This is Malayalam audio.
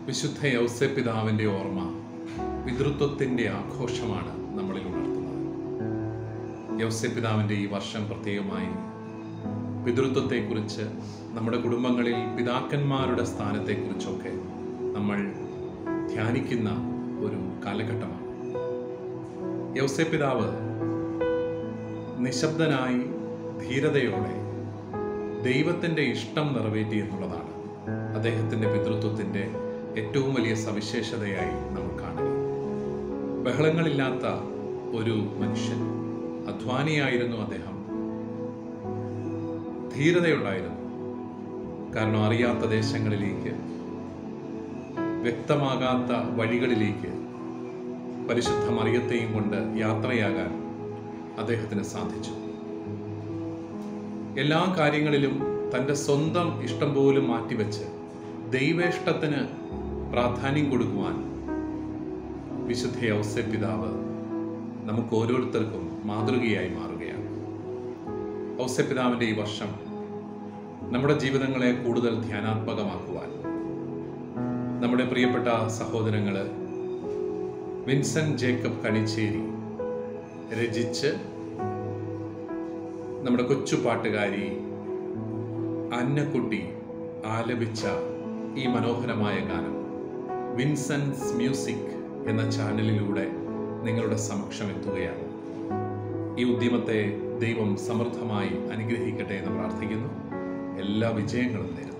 വിശുദ്ധ യൗസപിതാവിൻ്റെ ഓർമ്മ പിതൃത്വത്തിൻ്റെ ആഘോഷമാണ് നമ്മളിൽ ഉണർത്തുന്നത് യൗസപിതാവിൻ്റെ ഈ വർഷം പ്രത്യേകമായി പിതൃത്വത്തെക്കുറിച്ച് നമ്മുടെ കുടുംബങ്ങളിൽ പിതാക്കന്മാരുടെ സ്ഥാനത്തെക്കുറിച്ചൊക്കെ നമ്മൾ ധ്യാനിക്കുന്ന ഒരു കാലഘട്ടമാണ് യൗസപിതാവ് നിശബ്ദനായി ധീരതയോടെ ദൈവത്തിൻ്റെ ഇഷ്ടം നിറവേറ്റി എന്നുള്ളതാണ് അദ്ദേഹത്തിൻ്റെ പിതൃത്വത്തിൻ്റെ ഏറ്റവും വലിയ സവിശേഷതയായി നമ്മൾ കാണുക ബഹളങ്ങളില്ലാത്ത ഒരു മനുഷ്യൻ അധ്വാനിയായിരുന്നു അദ്ദേഹം ധീരതയുണ്ടായിരുന്നു കാരണം അറിയാത്ത ദേശങ്ങളിലേക്ക് വ്യക്തമാകാത്ത വഴികളിലേക്ക് പരിശുദ്ധ മറിയത്തെയും കൊണ്ട് യാത്രയാകാൻ അദ്ദേഹത്തിന് സാധിച്ചു എല്ലാ കാര്യങ്ങളിലും തൻ്റെ സ്വന്തം ഇഷ്ടം പോലും മാറ്റിവെച്ച് ദൈവേഷ്ടത്തിന് പ്രാധാന്യം കൊടുക്കുവാൻ വിശുദ്ധ ഔസേ പിതാവ് നമുക്ക് ഓരോരുത്തർക്കും മാതൃകയായി മാറുകയാണ് ഔസേ പിതാവിൻ്റെ ഈ വർഷം നമ്മുടെ ജീവിതങ്ങളെ കൂടുതൽ ധ്യാനാത്മകമാക്കുവാൻ നമ്മുടെ പ്രിയപ്പെട്ട സഹോദരങ്ങൾ വിൻസെന്റ് ജേക്കബ് കണിച്ചേരി രചിച്ച് നമ്മുടെ കൊച്ചു പാട്ടുകാരി അന്നക്കുട്ടി ആലപിച്ച ഈ മനോഹരമായ ഗാനം വിൻസെൻസ് മ്യൂസിക് എന്ന ചാനലിലൂടെ നിങ്ങളുടെ സമക്ഷം എത്തുകയാണ് ഈ ഉദ്യമത്തെ ദൈവം സമൃദ്ധമായി അനുഗ്രഹിക്കട്ടെ എന്ന് പ്രാർത്ഥിക്കുന്നു എല്ലാ വിജയങ്ങളും നേരുന്നു